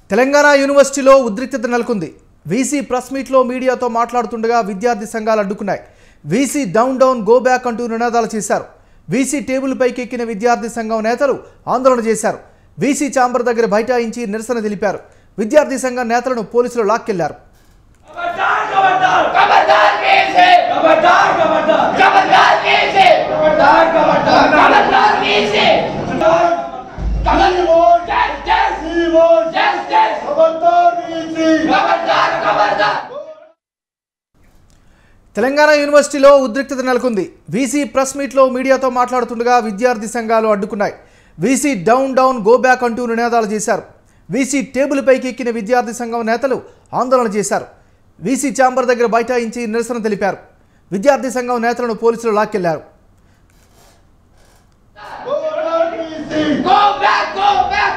తెలంగాణ యూనివర్సిటీలో ఉద్రిక్తత నెలకొంది వీసీ ప్రెస్ మీట్లో మీడియాతో మాట్లాడుతుండగా విద్యార్థి సంఘాలు అడ్డుకున్నాయి VC down down go back అంటూ నినాదాలు చేశారు వీసీ టేబుల్ పైకి ఎక్కిన విద్యార్థి సంఘం నేతలు ఆందోళన చేశారు వీసీ ఛాంబర్ దగ్గర బైఠాయించి నిరసన తెలిపారు విద్యార్థి సంఘం నేతలను పోలీసులు లాక్కెళ్లారు खबरदार वीसे खबरदार खबरदार खबरदार वीसे खबरदार खबरदार खबरदार वीसे कमल वो जस्टिस वो जस्टिस खबरदार वीसे खबरदार खबरदार తెలంగాణ యూనివర్సిటీలో ఉద్రిక్తత నెలకొంది వీసీ ప్రెస్ మీట్లో మీడియాతో మాట్లాడుతుండగా విద్యార్థి సంఘాలు అడ్డుకున్నాయి VC down down go back అంటూ నినాదాలు చేశారు వీసీ టేబుల్ పైకి ఎక్కిన విద్యార్థి సంఘం నేతలు ఆందోళన చేశారు వీసీ ఛాంబర్ దగ్గర బైఠాయించి నిరసన తెలిపారు విద్యార్థి సంఘం నేతలను పోలీసులు లాక్కెళ్లారు go back go back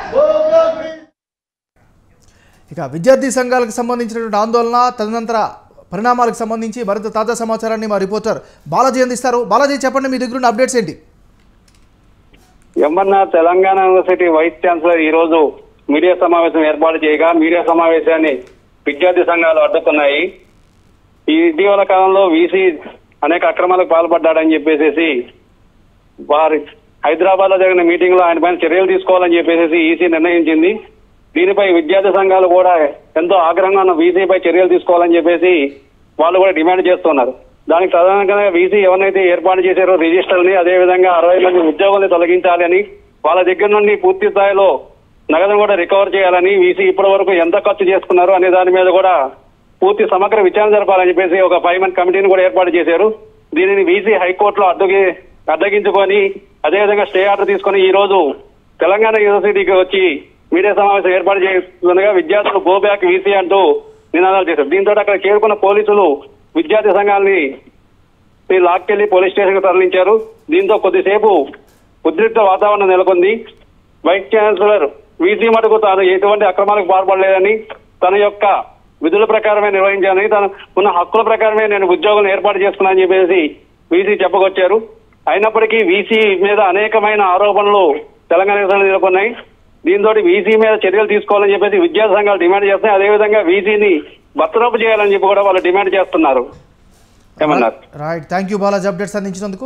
ఇక విద్యార్థి సంఘాలకు సంబంధించినటువంటి ఆందోళన తదనంతర పరిణామాలకు సంబంధించి మరింత తాజా సమాచారాన్ని మా రిపోర్టర్ బాలాజీ అందిస్తారు బాలాజీ చెప్పండి మీ దగ్గర ఉన్న అప్డేట్స్ ఏంటి MNR Telangana university vice chancellor ఈ రోజు మీడియా సమావేశం ఏర్పాటు చేయగా మీడియా సమావేశాన్ని విద్యార్థి సంఘాలు అడ్డుకున్నాయి ఈ ఇటీవల కాలంలో వీసీ అనేక అక్రమాలకు పాల్పడ్డాడని చెప్పేసి వారి హైదరాబాద్ లో జరిగిన మీటింగ్ లో ఆయన పైన చర్యలు తీసుకోవాలని చెప్పేసి ఈసీ నిర్ణయించింది దీనిపై విద్యార్థి సంఘాలు కూడా ఎంతో ఆగ్రహంగా ఉన్న వీసీపై చర్యలు తీసుకోవాలని చెప్పేసి వాళ్ళు కూడా డిమాండ్ చేస్తున్నారు దానికి ప్రధానంగా వీసీ ఎవరినైతే ఏర్పాటు చేశారో రిజిస్టర్ ని అదే విధంగా అరవై మంది ఉద్యోగుల్ని తొలగించాలి అని వాళ్ళ దగ్గర నుండి పూర్తి స్థాయిలో నగదును కూడా రికవర్ చేయాలని వీసీ ఇప్పటి వరకు ఎంత ఖర్చు చేసుకున్నారు అనే దాని మీద కూడా పూర్తి సమగ్ర విచారణ జరపాలని చెప్పేసి ఒక ఫైవ్ మంత్ కమిటీని కూడా ఏర్పాటు చేశారు దీనిని వీసీ హైకోర్టులో అడ్డుకి అడ్డగించుకొని అదేవిధంగా స్టే ఆర్డర్ తీసుకొని ఈ రోజు తెలంగాణ యూనివర్సిటీకి వచ్చి మీడియా సమావేశం ఏర్పాటు చేస్తుండగా విద్యార్థులు గో బ్యాక్ వీసీ అంటూ నినాదాలు చేశారు దీంతో అక్కడ చేరుకున్న పోలీసులు విద్యార్థి సంఘాలని లాక్కెళ్లి పోలీస్ స్టేషన్ కు తరలించారు దీంతో కొద్దిసేపు ఉద్రిక్త వాతావరణం నెలకొంది వైస్ ఛాన్సలర్ వీసీ మటుకు తాను ఎటువంటి అక్రమాలకు పాల్పడలేదని తన యొక్క విధుల ప్రకారమే నిర్వహించాలని తన ఉన్న హక్కుల ప్రకారమే నేను ఉద్యోగం ఏర్పాటు చేసుకున్నానని చెప్పేసి వీసీ చెప్పుకొచ్చారు అయినప్పటికీ వీసీ మీద అనేకమైన ఆరోపణలు తెలంగాణ యూనివర్సిటీలో నెలకొన్నాయి దీంతో వీసీ మీద చర్యలు తీసుకోవాలని చెప్పేసి విద్యార్థి సంఘాలు డిమాండ్ చేస్తున్నాయి అదేవిధంగా వీసీని బర్తరఫ్ చేయాలని చెప్పి కూడా వాళ్ళు డిమాండ్ చేస్తున్నారు ఏమన్నారు right thank you Balaji updates అందించినందుకు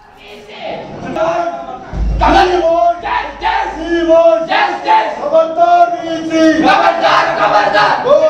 कमल वो जस्टिस वो जस्टिस खबरदार वीसे खबरदार खबरदार